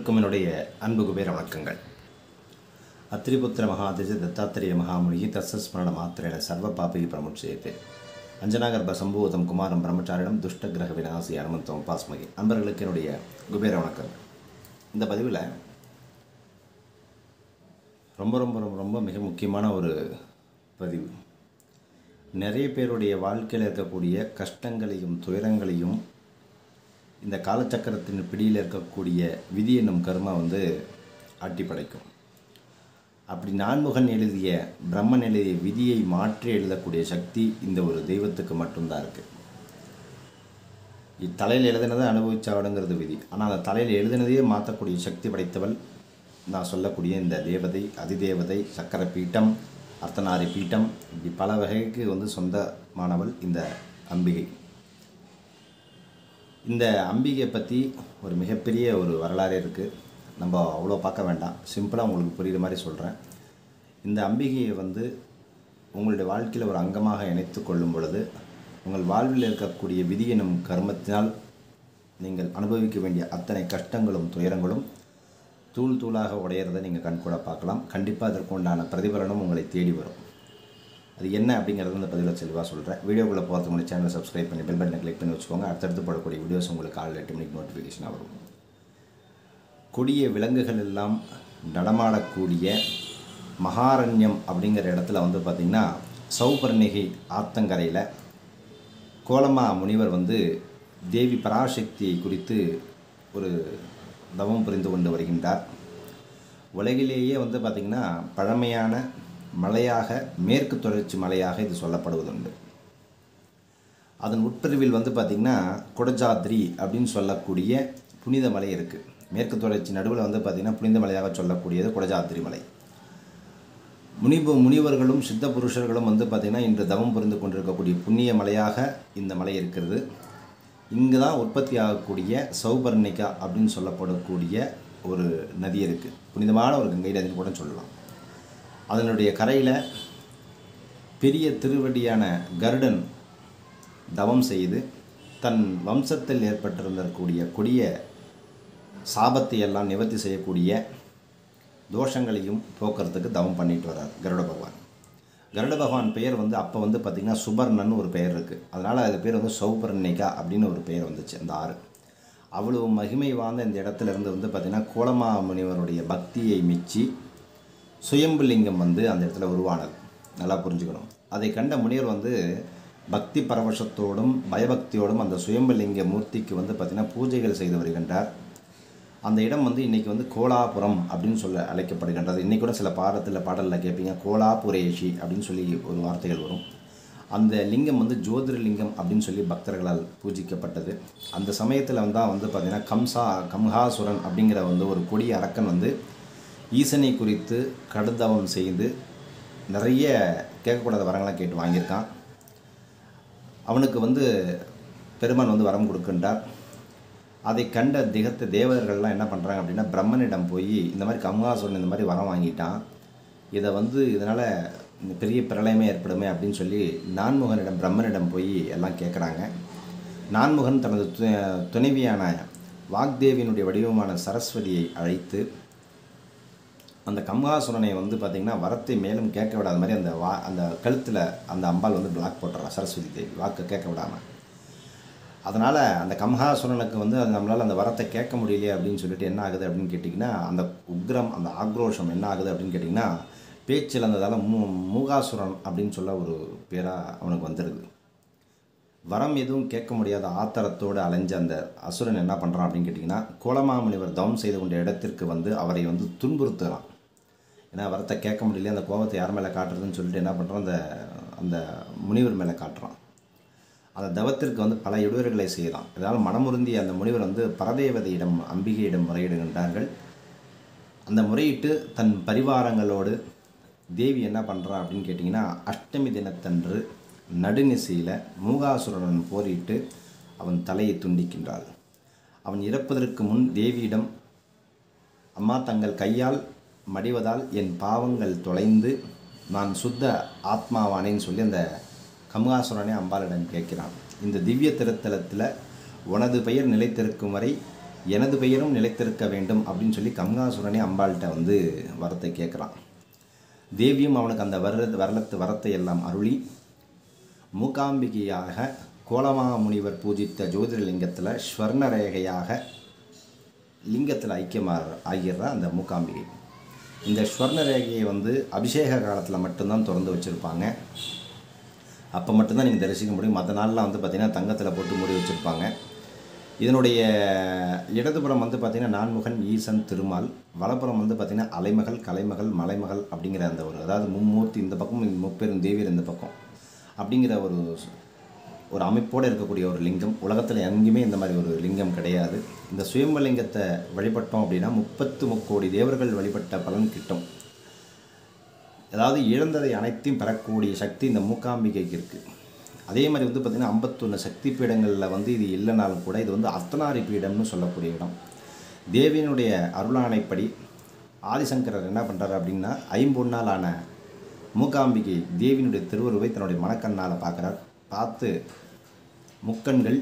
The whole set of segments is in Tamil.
அனைவருக்கும் என்னுடைய அன்பு குபேர வணக்கங்கள் அத்திரிபுத்திர மகாதிஜ தத்தாத்திரேய மகாமுனிகி தஸ்ஸ்மரண மாத்திரேன சர்வ பாபி பிரமுட்சேதே அஞ்சனாகர்ப சம்பூதம் குமாரம் பிரம்மச்சாரிடம் துஷ்ட கிரக விநாசி அனுமந்தம் பாஸ்மகி அன்பர்களுக்கு என்னுடைய குபேர வணக்கங்கள் இந்த பதிவில் ரொம்ப ரொம்ப ரொம்ப ரொம்ப மிக முக்கியமான ஒரு பதிவு நிறைய பேருடைய வாழ்க்கையில் இருக்கக்கூடிய கஷ்டங்களையும் துயரங்களையும் இந்த காலச்சக்கரத்தின் பிடியில் இருக்கக்கூடிய விதி என்னும் கர்மா வந்து ஆட்டி படைக்கும் அப்படி நான்முகன் எழுதிய பிரம்மன் எழுதிய விதியை மாற்றி எழுதக்கூடிய சக்தி இந்த ஒரு தெய்வத்துக்கு மட்டும்தான் இருக்குது தலையில் எழுதினதை அனுபவிச்சாடுங்கிறது விதி ஆனால் அந்த தலையில் எழுதினதையே மாற்றக்கூடிய சக்தி படைத்தவள் நான் சொல்லக்கூடிய இந்த தேவதை அதிதேவதை சக்கர பீட்டம் அர்த்தநாரி பீட்டம் இப்படி பல வகைக்கு வந்து சொந்தமானவள் இந்த அம்பிகை இந்த அம்பிகை பற்றி ஒரு மிகப்பெரிய ஒரு வரலாறு இருக்குது நம்ம அவ்வளோ பார்க்க வேண்டாம் சிம்பிளாக உங்களுக்கு புரியுற மாதிரி சொல்கிறேன் இந்த அம்பிகையை வந்து உங்களுடைய வாழ்க்கையில் ஒரு அங்கமாக இணைத்து கொள்ளும் பொழுது உங்கள் வாழ்வில் இருக்கக்கூடிய விதி எனும் கர்மத்தினால் நீங்கள் அனுபவிக்க வேண்டிய அத்தனை கஷ்டங்களும் துயரங்களும் தூள் தூளாக உடையிறதை நீங்கள் கண்கூட பார்க்கலாம் கண்டிப்பாக அதற்கு உண்டான பிரதிபலனும் உங்களை தேடி வரும் அது என்ன அப்படிங்கிறது இந்த பதிவில் செல்வாக சொல்கிறேன் வீடியோக்குள்ளே போகிறதுக்கு முன்னாடி சேனலை சப்ஸ்கிரைப் பண்ணி பெல் பட்டனை கிளிக் பண்ணி வச்சுக்கோங்க அடுத்தடுத்து போடக்கூடிய வீடியோஸ் உங்களுக்கு காலையில் எட்டு மணிக்கு நோட்டிஃபிகேஷனாக வரும் கொடிய விலங்குகள் எல்லாம் நடமாடக்கூடிய மகாரண்யம் அப்படிங்கிற இடத்துல வந்து பார்த்திங்கன்னா சௌபர்ணிகை ஆத்தங்கரையில் கோலமா முனிவர் வந்து தேவி பராசக்தியை குறித்து ஒரு தவம் புரிந்து கொண்டு வருகின்றார் உலகிலேயே வந்து பார்த்திங்கன்னா பழமையான மலையாக மேற்கு தொடர்ச்சி மலையாக இது சொல்லப்படுவதுண்டு அதன் உட்பிரிவில் வந்து பார்த்திங்கன்னா குடஜாத்ரி அப்படின்னு சொல்லக்கூடிய புனித மலை இருக்குது மேற்கு தொடர்ச்சி நடுவில் வந்து பார்த்திங்கன்னா புனித மலையாக சொல்லக்கூடியது குடஜாத்ரி மலை முனிபு முனிவர்களும் சித்த புருஷர்களும் வந்து பார்த்திங்கன்னா இன்று தவம் புரிந்து கொண்டிருக்கக்கூடிய புண்ணிய மலையாக இந்த மலை இருக்கிறது இங்கு தான் உற்பத்தி ஆகக்கூடிய சௌபர்ணிகா அப்படின்னு சொல்லப்படக்கூடிய ஒரு நதி இருக்குது புனிதமான ஒரு கங்கை நதின்னு கூட சொல்லலாம் அதனுடைய கரையில் பெரிய திருவடியான கருடன் தவம் செய்து தன் வம்சத்தில் ஏற்பட்டிருந்தக்கூடிய கொடிய சாபத்தை எல்லாம் நிவர்த்தி செய்யக்கூடிய தோஷங்களையும் போக்குறதுக்கு தவம் பண்ணிட்டு வர்றார் கருட பகவான் கருட பகவான் பெயர் வந்து அப்போ வந்து பார்த்திங்கன்னா சுபர்ணன் ஒரு பெயர் இருக்குது அதனால் அது பேர் வந்து சௌபர்ணிகா அப்படின்னு ஒரு பெயர் வந்துச்சு அந்த ஆறு அவ்வளவு மகிமை வாய்ந்த இந்த இடத்துல இருந்து வந்து பார்த்திங்கன்னா கோலமா முனிவருடைய பக்தியை மிச்சி சுயம்புலிங்கம் வந்து அந்த இடத்துல உருவானது நல்லா புரிஞ்சுக்கணும் அதை கண்ட முனிவர் வந்து பக்தி பரவசத்தோடும் பயபக்தியோடும் அந்த சுயம்புலிங்க மூர்த்திக்கு வந்து பார்த்திங்கன்னா பூஜைகள் செய்து வருகின்றார் அந்த இடம் வந்து இன்றைக்கி வந்து கோலாபுரம் அப்படின்னு சொல்ல அழைக்கப்படுகின்றது இன்றைக்கி கூட சில பாடத்தில் பாடலில் கேட்பீங்க கோலாபுரேஷி அப்படின்னு சொல்லி ஒரு வார்த்தைகள் வரும் அந்த லிங்கம் வந்து ஜோதிர்லிங்கம் அப்படின்னு சொல்லி பக்தர்களால் பூஜிக்கப்பட்டது அந்த சமயத்தில் வந்து வந்து பார்த்திங்கன்னா கம்சா கம்ஹாசுரன் அப்படிங்கிற வந்து ஒரு கொடிய அரக்கன் வந்து ஈசனை குறித்து கடுந்தவம் செய்து நிறைய கேட்கக்கூடாத வரங்களாம் கேட்டு வாங்கியிருக்கான் அவனுக்கு வந்து பெருமான் வந்து வரம் கொடுக்கின்றார் அதை கண்ட திகத்த தேவர்கள்லாம் என்ன பண்ணுறாங்க அப்படின்னா பிரம்மனிடம் போய் இந்த மாதிரி கமலாசுரன் இந்த மாதிரி வரம் வாங்கிட்டான் இதை வந்து இதனால் பெரிய பிரளயமே ஏற்படுமே அப்படின்னு சொல்லி நான்முகனிடம் பிரம்மனிடம் போய் எல்லாம் கேட்குறாங்க நான்முகன் தனது து துணைவியான வாக்தேவியினுடைய வடிவமான சரஸ்வதியை அழைத்து அந்த கமலாசுரனை வந்து பார்த்திங்கன்னா வரத்தை மேலும் கேட்க விடாத மாதிரி அந்த வா அந்த கழுத்தில் அந்த அம்பாள் வந்து பிளாக் போட்டுறா சரஸ்வதி தேவி வாக்கை கேட்க விடாமல் அதனால் அந்த கமகாசுரனுக்கு வந்து அது நம்மளால் அந்த வரத்தை கேட்க முடியலையே அப்படின்னு சொல்லிட்டு என்ன ஆகுது அப்படின்னு கேட்டிங்கன்னா அந்த உக்ரம் அந்த ஆக்ரோஷம் என்ன ஆகுது அப்படின்னு கேட்டிங்கன்னா பேச்சில் அந்ததால் மூ மூகாசுரன் அப்படின்னு சொல்ல ஒரு பேராக அவனுக்கு வந்துடுது வரம் எதுவும் கேட்க முடியாத ஆத்திரத்தோடு அலைஞ்ச அந்த அசுரன் என்ன பண்ணுறான் அப்படின்னு கேட்டிங்கன்னா கோலமாமுனிவர் தவம் செய்து கொண்ட இடத்திற்கு வந்து அவரை வந்து துன்புறுத்துகிறான் ஏன்னா வரத்தை கேட்க முடியல அந்த கோபத்தை யார் மேலே காட்டுறதுன்னு சொல்லிட்டு என்ன பண்ணுறான் அந்த அந்த முனிவர் மேலே காட்டுறான் அந்த தவத்திற்கு வந்து பல இடையூறுகளை செய்யலாம் இதனால் மனமுருந்திய அந்த முனிவர் வந்து பரதேவதையிடம் அம்பிகையிடம் முறையிடுகின்றார்கள் அந்த முறையிட்டு தன் பரிவாரங்களோடு தேவி என்ன பண்ணுறான் அப்படின்னு கேட்டிங்கன்னா அஷ்டமி தினத்தன்று நடுநிசையில் மூகாசுரனுடன் போரிட்டு அவன் தலையை துண்டிக்கின்றாள் அவன் இறப்பதற்கு முன் தேவியிடம் அம்மா தங்கள் கையால் மடிவதால் என் பாவங்கள் தொலைந்து நான் சுத்த ஆத்மாவானேன்னு சொல்லி அந்த கமகாசுரனே அம்பாளிடம் கேட்கிறான் இந்த திவ்ய திருத்தலத்தில் உனது பெயர் நிலைத்திருக்கும் வரை எனது பெயரும் நிலைத்திருக்க வேண்டும் அப்படின்னு சொல்லி கம்காசுரனே அம்பாள்கிட்ட வந்து வரத்தை கேட்குறான் தேவியும் அவனுக்கு அந்த வர வரலத்து வரத்தை எல்லாம் அருளி மூகாம்பிகையாக கோலமா முனிவர் பூஜித்த ஜோதிர்லிங்கத்தில் ஸ்வர்ண ரேகையாக லிங்கத்தில் ஐக்கியமாக ஆகிடுற அந்த மூகாம்பிகை இந்த ஸ்வர்ண ரேகையை வந்து அபிஷேக காலத்தில் மட்டும்தான் திறந்து வச்சுருப்பாங்க அப்போ மட்டும்தான் நீங்கள் தரிசிக்க முடியும் மற்ற நாள்லாம் வந்து பார்த்திங்கன்னா தங்கத்தில் போட்டு மூடி வச்சுருப்பாங்க இதனுடைய இடதுபுறம் வந்து பார்த்திங்கன்னா நான்முகன் ஈசன் திருமால் வலப்புறம் வந்து பார்த்திங்கன்னா அலைமகள் கலைமகள் மலைமகள் அப்படிங்கிற அந்த ஒரு அதாவது மும்மூர்த்தி இந்த பக்கம் இந்த முப்பெரும் தேவியர் இந்த பக்கம் அப்படிங்கிற ஒரு ஒரு அமைப்போடு இருக்கக்கூடிய ஒரு லிங்கம் உலகத்தில் எங்கேயுமே இந்த மாதிரி ஒரு லிங்கம் கிடையாது இந்த சுயம்பலிங்கத்தை வழிபட்டோம் அப்படின்னா முப்பத்து முக்கோடி தேவர்கள் வழிபட்ட பலன் கிட்டும் அதாவது இழந்ததை அனைத்தையும் பெறக்கூடிய சக்தி இந்த மூக்காம்பிகைக்கு இருக்குது அதே மாதிரி வந்து பார்த்திங்கன்னா ஐம்பத்தொன்று சக்தி பீடங்களில் வந்து இது இல்லைனாலும் கூட இது வந்து அர்த்தநாரி பீடம்னு சொல்லக்கூடிய இடம் தேவியினுடைய அருளானைப்படி ஆதிசங்கரர் என்ன பண்ணுறாரு அப்படின்னா ஐம்பொன்னால் ஆன மூகாம்பிகை தேவியினுடைய திருவுருவை தன்னுடைய மனக்கண்ணால் பார்க்குறார் பார்த்து முக்கண்கள்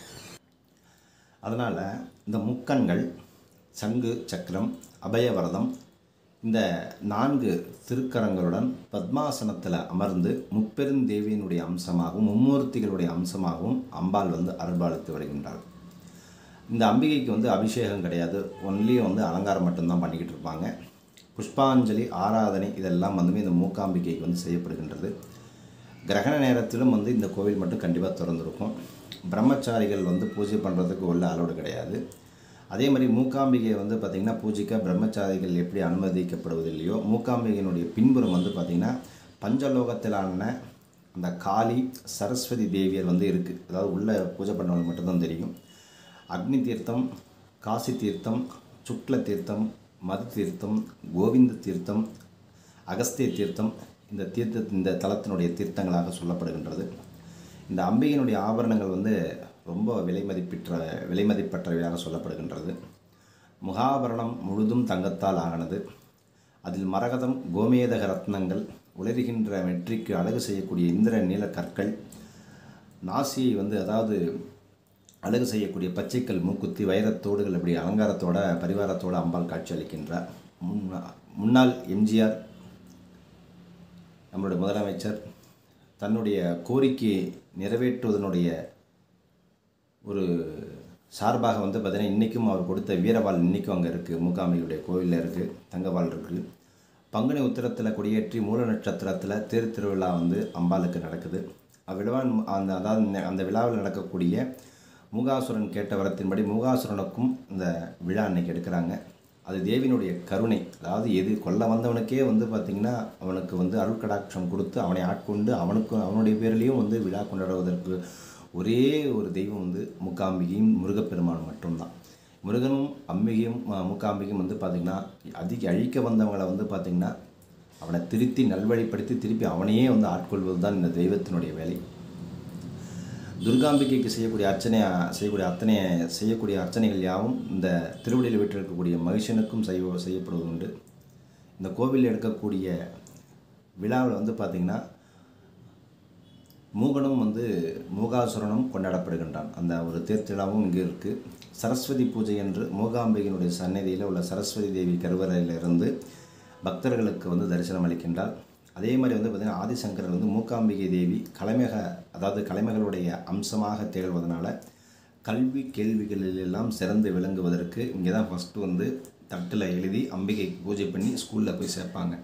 அதனால் இந்த முக்கண்கள் சங்கு சக்கரம் அபயவரதம் இந்த நான்கு திருக்கரங்களுடன் பத்மாசனத்தில் அமர்ந்து முப்பெருந்தேவியினுடைய அம்சமாகவும் மும்மூர்த்திகளுடைய அம்சமாகவும் அம்பாள் வந்து அருள்பாலித்து வருகின்றாள் இந்த அம்பிகைக்கு வந்து அபிஷேகம் கிடையாது ஒன்லி வந்து அலங்காரம் மட்டும்தான் பண்ணிக்கிட்டு இருப்பாங்க புஷ்பாஞ்சலி ஆராதனை இதெல்லாம் வந்து இந்த மூக்காம்பிகைக்கு வந்து செய்யப்படுகின்றது கிரகண நேரத்திலும் வந்து இந்த கோவில் மட்டும் கண்டிப்பாக திறந்திருக்கும் பிரம்மச்சாரிகள் வந்து பூஜை பண்ணுறதுக்கு உள்ள அலோடு கிடையாது அதே மாதிரி மூக்காம்பிகையை வந்து பார்த்திங்கன்னா பூஜைக்க பிரம்மச்சாரிகள் எப்படி அனுமதிக்கப்படுவதில்லையோ மூக்காம்பிகையினுடைய பின்புறம் வந்து பார்த்திங்கன்னா பஞ்சலோகத்திலான அந்த காளி சரஸ்வதி தேவியர் வந்து இருக்குது அதாவது உள்ள பூஜை பண்ணவங்களுக்கு மட்டும்தான் தெரியும் அக்னி தீர்த்தம் காசி தீர்த்தம் சுக்ல தீர்த்தம் மது தீர்த்தம் கோவிந்த தீர்த்தம் அகஸ்திய தீர்த்தம் இந்த தீர்த்த இந்த தலத்தினுடைய தீர்த்தங்களாக சொல்லப்படுகின்றது இந்த அம்பிகையினுடைய ஆபரணங்கள் வந்து ரொம்ப விலை மதிப்பிற்ற விலை மதிப்பற்றவையாக சொல்லப்படுகின்றது முகாபரணம் முழுதும் தங்கத்தால் ஆனது அதில் மரகதம் கோமேதக ரத்னங்கள் உலருகின்ற வெற்றிக்கு அழகு செய்யக்கூடிய இந்திர நீல கற்கள் நாசியை வந்து அதாவது அழகு செய்யக்கூடிய பச்சைக்கல் மூக்குத்தி வைரத்தோடுகள் இப்படி அலங்காரத்தோட பரிவாரத்தோட அம்பாள் காட்சி அளிக்கின்றார் முன்னா முன்னாள் எம்ஜிஆர் நம்மளுடைய முதலமைச்சர் தன்னுடைய கோரிக்கையை நிறைவேற்றுவதனுடைய ஒரு சார்பாக வந்து பார்த்தீங்கன்னா இன்றைக்கும் அவர் கொடுத்த வீரவாள் இன்றைக்கும் அங்கே இருக்குது மூகாம்பிகையுடைய கோவிலில் இருக்குது தங்கவாள் இருக்குது பங்குனி உத்திரத்தில் கொடியேற்றி மூல நட்சத்திரத்தில் தேர் திருவிழா வந்து அம்பாளுக்கு நடக்குது அவ்விழா அந்த அதாவது இந்த- அந்த விழாவில் நடக்கக்கூடிய மூகாசுரன் கேட்ட வரத்தின்படி மூகாசுரனுக்கும் இந்த விழா அன்னைக்கு எடுக்கிறாங்க அது தேவியினுடைய கருணை அதாவது எது கொல்ல வந்தவனுக்கே வந்து பார்த்திங்கன்னா அவனுக்கு வந்து அருள் கடாட்சம் கொடுத்து அவனை ஆட்கொண்டு அவனுக்கு அவனுடைய பேர்லேயும் வந்து விழா கொண்டாடுவதற்கு ஒரே ஒரு தெய்வம் வந்து மூக்காம்பிகையும் முருகப்பெருமான் மட்டும்தான் முருகனும் அம்பிகையும் ம- மூக்காம்பிகையும் வந்து பார்த்திங்கன்னா அதிக அழிக்க வந்தவங்களை வந்து பார்த்திங்கன்னா அவனை திருத்தி நல்வழிப்படுத்தி திருப்பி அவனையே வந்து ஆட்கொள்வது தான் இந்த தெய்வத்தினுடைய வேலை துர்காம்பிகைக்கு செய்யக்கூடிய அர்ச்சனை செய்யக்கூடிய அத்தனை செய்யக்கூடிய அர்ச்சனைகள் யாவும் இந்த திருவடியில் விட்டிருக்கக்கூடிய மகிஷனுக்கும் செய்ய செய்யப்படுவது உண்டு இந்த கோவிலில் எடுக்கக்கூடிய விழாவில் வந்து பார்த்திங்கன்னா மூகனும் வந்து மூகாசுரனும் கொண்டாடப்படுகின்றான் அந்த ஒரு தேர்த்திழாவும் இங்கே இருக்குது சரஸ்வதி பூஜை என்று மூகாம்பிகையினுடைய சன்னதியில் உள்ள சரஸ்வதி தேவி கருவறையிலிருந்து பக்தர்களுக்கு வந்து தரிசனம் அளிக்கின்றார் அதே மாதிரி வந்து பார்த்திங்கன்னா ஆதிசங்கரர் வந்து மூகாம்பிகை தேவி கலைமக அதாவது கலைமகளுடைய அம்சமாக திகழ்வதனால கல்வி கேள்விகளிலெல்லாம் சிறந்து விளங்குவதற்கு இங்கே தான் ஃபஸ்ட்டு வந்து தட்டில் எழுதி அம்பிகைக்கு பூஜை பண்ணி ஸ்கூலில் போய் சேர்ப்பாங்க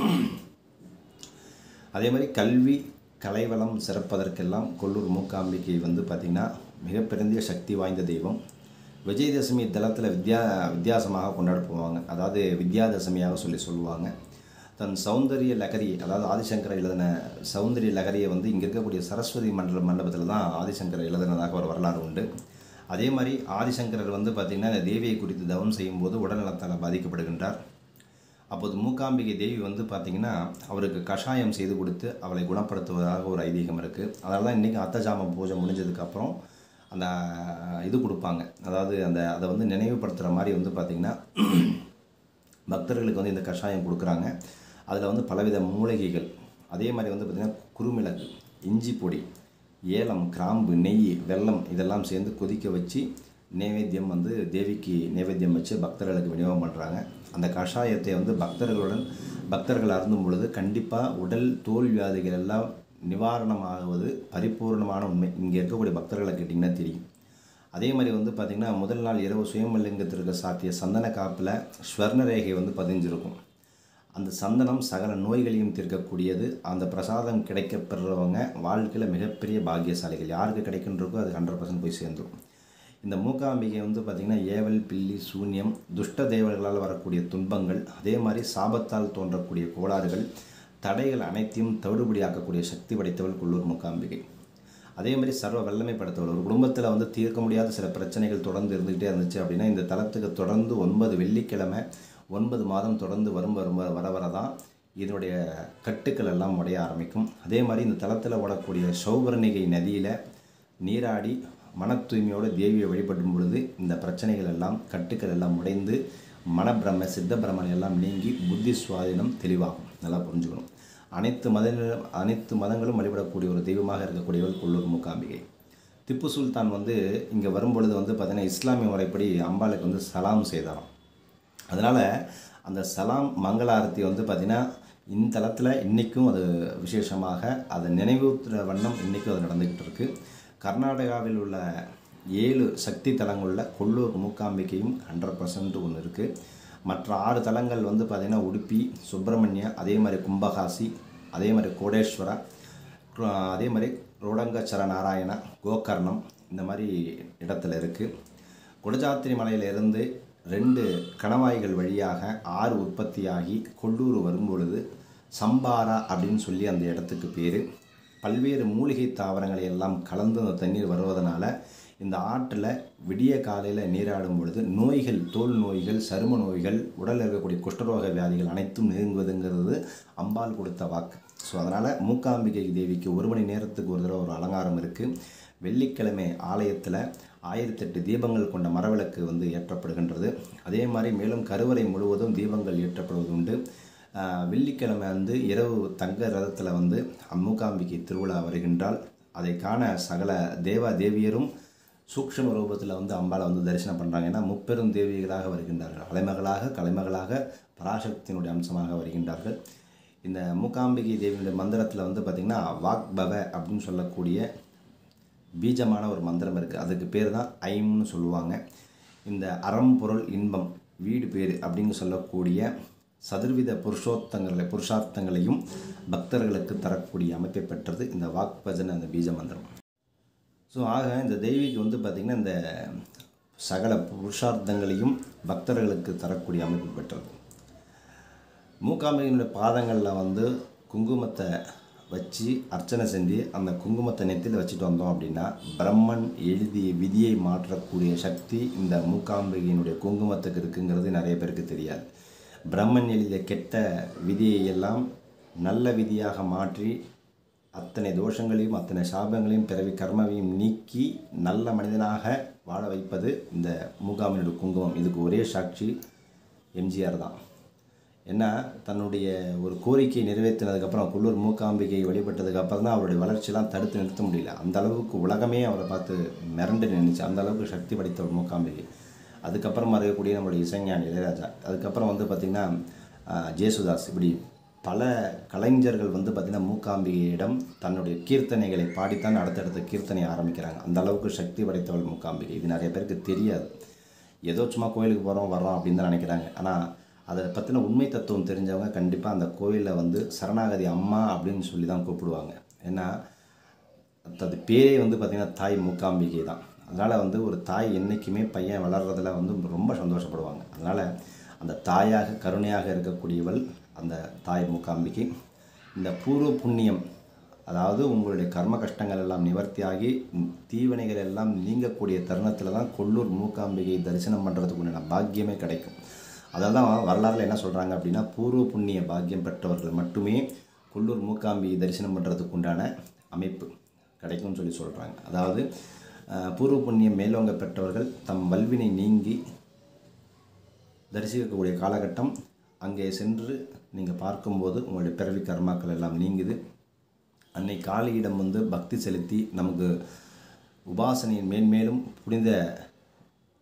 அதே மாதிரி கல்வி கலைவளம் சிறப்பதற்கெல்லாம் கொல்லூர் மூக்காம்பிகை வந்து பார்த்திங்கன்னா மிகப்பெரிய சக்தி வாய்ந்த தெய்வம் விஜயதசமி தளத்தில் வித்யா வித்தியாசமாக கொண்டாட போவாங்க அதாவது வித்யாதசமியாக சொல்லி சொல்லுவாங்க தன் சௌந்தரிய லகரி அதாவது ஆதிசங்கர் எழுதின சௌந்தரிய லகரியை வந்து இங்கே இருக்கக்கூடிய சரஸ்வதி மண்டல மண்டபத்தில் தான் ஆதிசங்கர் எழுதினதாக ஒரு வரலாறு உண்டு அதே மாதிரி ஆதிசங்கரர் வந்து பார்த்திங்கன்னா இந்த தேவியை குறித்து தவம் செய்யும்போது உடல்நலத்தால் பாதிக்கப்படுகின்றார் அப்போது மூகாம்பிகை தேவி வந்து பார்த்திங்கன்னா அவருக்கு கஷாயம் செய்து கொடுத்து அவளை குணப்படுத்துவதாக ஒரு ஐதீகம் இருக்குது அதனால தான் இன்றைக்கி அத்தஜாம பூஜை முடிஞ்சதுக்கப்புறம் அந்த இது கொடுப்பாங்க அதாவது அந்த அதை வந்து நினைவுபடுத்துகிற மாதிரி வந்து பார்த்திங்கன்னா பக்தர்களுக்கு வந்து இந்த கஷாயம் கொடுக்குறாங்க அதில் வந்து பலவித மூலிகைகள் அதே மாதிரி வந்து பார்த்திங்கன்னா குறுமிளகு இஞ்சி பொடி ஏலம் கிராம்பு நெய் வெல்லம் இதெல்லாம் சேர்ந்து கொதிக்க வச்சு நைவேத்தியம் வந்து தேவிக்கு நைவேத்தியம் வச்சு பக்தர்களுக்கு விநியோகம் பண்ணுறாங்க அந்த கஷாயத்தை வந்து பக்தர்களுடன் பக்தர்கள் அருந்தும் பொழுது கண்டிப்பாக உடல் தோல் வியாதிகள் எல்லாம் நிவாரணமாகுவது பரிபூர்ணமான உண்மை இங்கே இருக்கக்கூடிய பக்தர்களை கேட்டிங்கன்னா தெரியும் அதே மாதிரி வந்து பார்த்திங்கன்னா முதல் நாள் இரவு சுயமலிங்கத்திற்கு சாத்திய சந்தன காப்பில் ஸ்வர்ண ரேகை வந்து பதிஞ்சிருக்கும் அந்த சந்தனம் சகல நோய்களையும் தீர்க்கக்கூடியது அந்த பிரசாதம் கிடைக்கப் பெறுறவங்க வாழ்க்கையில் மிகப்பெரிய பாக்கியசாலிகள் யாருக்கு கிடைக்கின்றக்கோ அது ஹண்ட்ரட் பர்சன்ட் போய் சேர்ந்துடும் இந்த மூகாம்பிகை வந்து பார்த்திங்கன்னா ஏவல் பில்லி சூன்யம் துஷ்ட தேவர்களால் வரக்கூடிய துன்பங்கள் அதே மாதிரி சாபத்தால் தோன்றக்கூடிய கோளாறுகள் தடைகள் அனைத்தையும் தவிடுபடியாக்கக்கூடிய சக்தி படைத்தவள் குள்ளூர் மூகாம்பிகை அதே மாதிரி சர்வ வல்லமை படைத்தவள் ஒரு குடும்பத்தில் வந்து தீர்க்க முடியாத சில பிரச்சனைகள் தொடர்ந்து இருந்துகிட்டே இருந்துச்சு அப்படின்னா இந்த தலத்துக்கு தொடர்ந்து ஒன்பது வெள்ளிக்கிழமை ஒன்பது மாதம் தொடர்ந்து வரும் வரும் வர- வர வர தான் இதனுடைய கட்டுக்கள் எல்லாம் உடைய ஆரம்பிக்கும் அதே மாதிரி இந்த தலத்தில் ஓடக்கூடிய சௌபர்ணிகை நதியில் நீராடி மன தூய்மையோடு தேவியை வழிபடும் பொழுது இந்த பிரச்சனைகள் எல்லாம் கட்டுக்கள் எல்லாம் உடைந்து மனப்பிரம சித்த பிரமன் எல்லாம் நீங்கி புத்தி சுவாதீனம் தெளிவாகும் நல்லா புரிஞ்சுக்கணும் அனைத்து மத அனைத்து மதங்களும் வழிபடக்கூடிய ஒரு தெய்வமாக இருக்கக்கூடியவள் கொல்லூர் மூகாம்பிகை திப்பு சுல்தான் வந்து இங்கே வரும்பொழுது வந்து பார்த்தீங்கன்னா இஸ்லாமிய முறைப்படி அம்பாளுக்கு வந்து சலாம் செய்தாராம் அதனால் அந்த சலாம் மங்களாரத்தி வந்து பார்த்திங்கன்னா இந்த தளத்தில் இன்றைக்கும் அது விசேஷமாக அதை நினைவூத்துற வண்ணம் இன்றைக்கும் அது நடந்துக்கிட்டு இருக்கு கர்நாடகாவில் உள்ள ஏழு சக்தி தலங்களில் கொல்லூர் மூக்காம்பிகையும் ஹண்ட்ரட் பர்சன்ட் ஒன்று இருக்குது மற்ற ஆறு தலங்கள் வந்து பார்த்திங்கன்னா உடுப்பி சுப்பிரமணியா அதே மாதிரி கும்பகாசி அதே மாதிரி கோடேஸ்வரா ரு- அதே மாதிரி ரோடங்கச்சர நாராயணா கோகர்ணம் இந்த மாதிரி இடத்துல இருக்குது குடஜாத்திரி மலையிலிருந்து ரெண்டு கணவாய்கள் வழியாக ஆறு உற்பத்தியாகி கொல்லூர் வரும்பொழுது சம்பாரா அப்படின்னு சொல்லி அந்த இடத்துக்கு பேர் பல்வேறு மூலிகை தாவரங்களை எல்லாம் கலந்து அந்த தண்ணீர் வருவதனால இந்த ஆற்றில் விடிய காலையில் நீராடும் பொழுது நோய்கள் தோல் நோய்கள் சரும நோய்கள் உடலில் இருக்கக்கூடிய குஷ்டரோக வியாதிகள் அனைத்தும் நீங்குவதுங்கிறது அம்பாள் கொடுத்த வாக்கு ஸோ அதனால் மூக்காம்பிகை தேவிக்கு ஒரு மணி நேரத்துக்கு ஒரு தடவை ஒரு அலங்காரம் இருக்குது வெள்ளிக்கிழமை ஆலயத்தில் ஆயிரத்தெட்டு தீபங்கள் கொண்ட மரவிளக்கு வந்து ஏற்றப்படுகின்றது அதே மாதிரி மேலும் கருவறை முழுவதும் தீபங்கள் ஏற்றப்படுவது உண்டு ஆஹ் வெள்ளிக்கிழமை வந்து இரவு தங்க ரதத்தில் வந்து மூகாம்பிகை திருவிழா வருகின்றால் அதை காண சகல தேவா தேவியரும் சூக்ஷ்ம ரூபத்தில் வந்து அம்பாளை வந்து தரிசனம் பண்ணுறாங்க ஏன்னா முப்பெரும் தேவிகளாக வருகின்றார்கள் அலைமகளாக கலைமகளாக பராசக்தியினுடைய அம்சமாக வருகின்றார்கள் இந்த மூகாம்பிகை தேவியினுடைய மந்திரத்தில் வந்து பார்த்திங்கன்னா வாக்பவ அப்படின்னு சொல்லக்கூடிய பீஜமான ஒரு மந்திரம் இருக்குது அதுக்கு பேர் தான் ஐம்னு சொல்லுவாங்க இந்த அறம் பொருள் இன்பம் வீடு பேர் அப்படின்னு சொல்லக்கூடிய சதுர்வித புருஷோத்தங்களை புருஷார்த்தங்களையும் பக்தர்களுக்கு தரக்கூடிய அமைப்பை பெற்றது இந்த வாக்பஜன் அந்த பீஜ மந்திரம் ஸோ ஆக இந்த தெய்வீக்கு வந்து பார்த்திங்கன்னா இந்த சகல புருஷார்த்தங்களையும் பக்தர்களுக்கு தரக்கூடிய அமைப்பு பெற்றது மூக்காம்பிகையினுடைய பாதங்களில் வந்து குங்குமத்தை வச்சு அர்ச்சனை செஞ்சு அந்த குங்குமத்தை நெத்தியில் வச்சுட்டு வந்தோம் அப்படின்னா பிரம்மன் எழுதிய விதியை மாற்றக்கூடிய சக்தி இந்த மூக்காம்பிகையினுடைய குங்குமத்துக்கு இருக்குங்கிறது நிறைய பேருக்கு தெரியாது பிரம்மன் எழுதிய கெட்ட விதியை எல்லாம் நல்ல விதியாக மாற்றி அத்தனை தோஷங்களையும் அத்தனை சாபங்களையும் பிறவி கர்மவையும் நீக்கி நல்ல மனிதனாக வாழ வைப்பது இந்த மூகாம்பினுடைய குங்குமம் இதுக்கு ஒரே சாட்சி எம்ஜிஆர் தான் ஏன்னா தன்னுடைய ஒரு கோரிக்கையை நிறைவேற்றினதுக்கப்புறம் குள்ளூர் மூக்காம்பிகை வழிபட்டதுக்கு அப்புறம் தான் அவருடைய வளர்ச்சியெல்லாம் தடுத்து நிறுத்த முடியல அந்த அளவுக்கு உலகமே அவரை பார்த்து மிரண்டு நின்றுச்சு அந்த அளவுக்கு சக்தி படைத்த ஒரு மூக்காம்பிகை அதுக்கப்புறமா இருக்கக்கூடிய நம்மளுடைய இசைஞானி இளையராஜா அதுக்கப்புறம் வந்து பார்த்திங்கன்னா ஆஹ், ஜேசுதாஸ் இப்படி பல கலைஞர்கள் வந்து பார்த்திங்கன்னா மூக்காம்பிகையிடம் தன்னுடைய கீர்த்தனைகளை பாடித்தான் அடுத்தடுத்த கீர்த்தனை ஆரம்பிக்கிறாங்க அந்த அளவுக்கு சக்தி படைத்தவள் மூக்காம்பிகை இது நிறைய பேருக்கு தெரியாது ஏதோ சும்மா கோயிலுக்கு போகிறோம் வர்றோம் அப்படின்னு தான் நினைக்கிறாங்க ஆனால் அதை பற்றின உண்மை தத்துவம் தெரிஞ்சவங்க கண்டிப்பாக அந்த கோயிலில் வந்து சரணாகதி அம்மா அப்படின்னு சொல்லி தான் கூப்பிடுவாங்க ஏன்னா அது பேரே வந்து பார்த்திங்கன்னா தாய் மூக்காம்பிகை தான் அதனால் வந்து ஒரு தாய் என்றைக்குமே பையன் வளர்றதுல வந்து ரொம்ப சந்தோஷப்படுவாங்க அதனால் அந்த தாயாக கருணையாக இருக்கக்கூடியவள் அந்த தாய் மூக்காம்பிகை இந்த பூர்வ புண்ணியம் அதாவது உங்களுடைய கர்ம கஷ்டங்கள் எல்லாம் நிவர்த்தியாகி ம், தீவினைகள் எல்லாம் நீங்கக்கூடிய தருணத்தில் தான் கொல்லூர் மூக்காம்பிகை தரிசனம் பண்ணுறதுக்கு உண்டான பாக்கியமே கிடைக்கும் அதனால தான் வரலாறுல என்ன சொல்கிறாங்க அப்படின்னா பூர்வ புண்ணிய பாக்கியம் பெற்றவர்கள் மட்டுமே கொல்லூர் மூக்காம்பிகை தரிசனம் பண்ணுறதுக்கு உண்டான அமைப்பு கிடைக்கும்னு சொல்லி சொல்கிறாங்க அதாவது அஹ், பூர்வ புண்ணியம் மேலோங்க பெற்றவர்கள் தம் வல்வினை நீங்கி தரிசிக்கக்கூடிய காலகட்டம் அங்கே சென்று நீங்கள் பார்க்கும்போது உங்களுடைய பிறவி கர்மாக்கள் எல்லாம் நீங்குது அன்னை காளியிடம் வந்து பக்தி செலுத்தி நமக்கு உபாசனையின் மேன்மேலும் புனித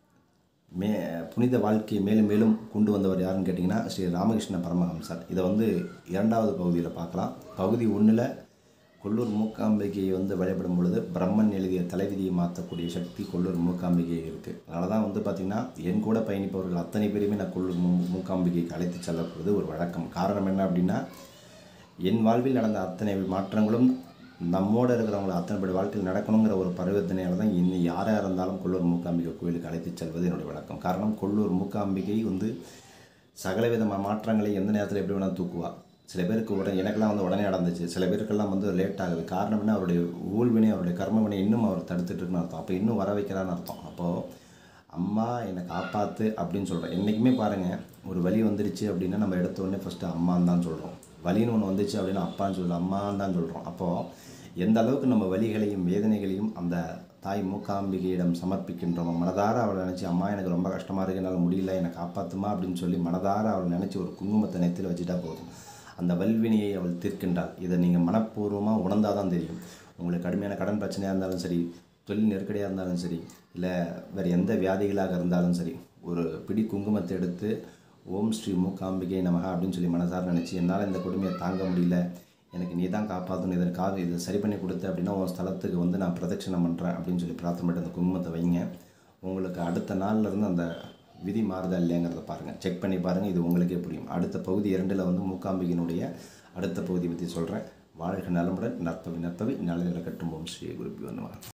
மே புனித வாழ்க்கையை மேலும் மேலும் கொண்டு வந்தவர் யாருன்னு கேட்டிங்கன்னா ஸ்ரீ ராமகிருஷ்ண பரமஹம்சர் இதை வந்து இரண்டாவது பகுதியில் பார்க்கலாம் பகுதி ஒன்றில் கொல்லூர் மூக்காம்பிகையை வந்து வழிபடும் பொழுது பிரம்மன் எழுதிய தலைவிதியை மாற்றக்கூடிய சக்தி கொல்லூர் மூக்காம்பிகை இருக்குது அதனால தான் வந்து பார்த்திங்கன்னா என் கூட பயணிப்பவர்கள் அத்தனை பேருமே நான் கொல்லூர் மூ மூக்காம்பிகைக்கு அழைத்து செல்லப்படுவது ஒரு வழக்கம் காரணம் என்ன அப்படின்னா என் வாழ்வில் நடந்த அத்தனை மாற்றங்களும் நம்மோடு இருக்கிறவங்கள அத்தனை பேர் வாழ்க்கையில் நடக்கணுங்கிற ஒரு பரிவர்த்தனையால் தான் இன்னும் யாராக இருந்தாலும் கொல்லூர் மூக்காம்பிகை கோயிலுக்கு அழைத்து செல்வது என்னுடைய வழக்கம் காரணம் கொல்லூர் மூக்காம்பிகை வந்து சகலவித மா- மாற்றங்களை எந்த நேரத்தில் எப்படி வேணால் தூக்குவா சில பேருக்கு உடனே எனக்கெல்லாம் வந்து உடனே நடந்துச்சு சில பேருக்கெல்லாம் வந்து லேட் ஆகுது காரணம் என்ன அவருடைய ஊழ்வினை அவருடைய கர்மவினை இன்னும் அவர் தடுத்துட்டு இருக்குன்னு அர்த்தம் அப்போ இன்னும் வர வைக்கிறான்னு அர்த்தம் அப்போது அம்மா என்னை காப்பாற்று அப்படின்னு சொல்கிறேன் என்றைக்குமே பாருங்கள் ஒரு வலி வந்துருச்சு அப்படின்னா நம்ம எடுத்த உடனே ஃபஸ்ட்டு அம்மான்னு தான் சொல்கிறோம் வலின்னு ஒன்று வந்துச்சு அப்படின்னா அப்பான்னு சொல்லல அம்மான்னு தான் சொல்கிறோம் அப்போது எந்த அளவுக்கு நம்ம வலிகளையும் வேதனைகளையும் அந்த தாய் மூக்காம்பிகையிடம் சமர்ப்பிக்கின்றோம் மனதார அவளை நினச்சி அம்மா எனக்கு ரொம்ப கஷ்டமாக இருக்கு என்னால் முடியல என்னை காப்பாற்றுமா அப்படின்னு சொல்லி மனதார அவளை நினச்சி ஒரு குங்குமத்தை நெத்தியில் வச்சுட்டா போதும் அந்த வல்வினையை அவள் தீர்க்கின்றாள் இதை நீங்கள் மனப்பூர்வமாக உணர்ந்தால் தான் தெரியும் உங்களுக்கு கடுமையான கடன் பிரச்சனையாக இருந்தாலும் சரி தொழில் நெருக்கடியாக இருந்தாலும் சரி இல்லை வேறு எந்த வியாதிகளாக இருந்தாலும் சரி ஒரு பிடி குங்குமத்தை எடுத்து ஓம் ஸ்ரீ மூக்காம்பிகை நமக அப்படின்னு சொல்லி மனசார நினச்சி என்னால் இந்த கொடுமையை தாங்க முடியல எனக்கு நீ தான் காப்பாற்றணும் இதற்காக இதை சரி பண்ணி கொடுத்த அப்படின்னா உன் ஸ்தலத்துக்கு வந்து நான் பிரதட்சணம் பண்ணுறேன் அப்படின்னு சொல்லி பிரார்த்தனை பண்ணிட்டு அந்த குங்குமத்தை வைங்க உங்களுக்கு அடுத்த நாள்ல இருந்து அந்த விதி மாறுதா இல்லையாங்கிறத பாருங்கள் செக் பண்ணி பாருங்கள் இது உங்களுக்கே புரியும் அடுத்த பகுதி இரண்டில் வந்து மூக்காம்பிகையினுடைய அடுத்த பகுதி பற்றி சொல்கிறேன் வாழ்க நலமுடன் நற்பவி நற்பவி நல்லதில் கட்டும் ஓம் ஸ்ரீ குருப்பி வந்தவன்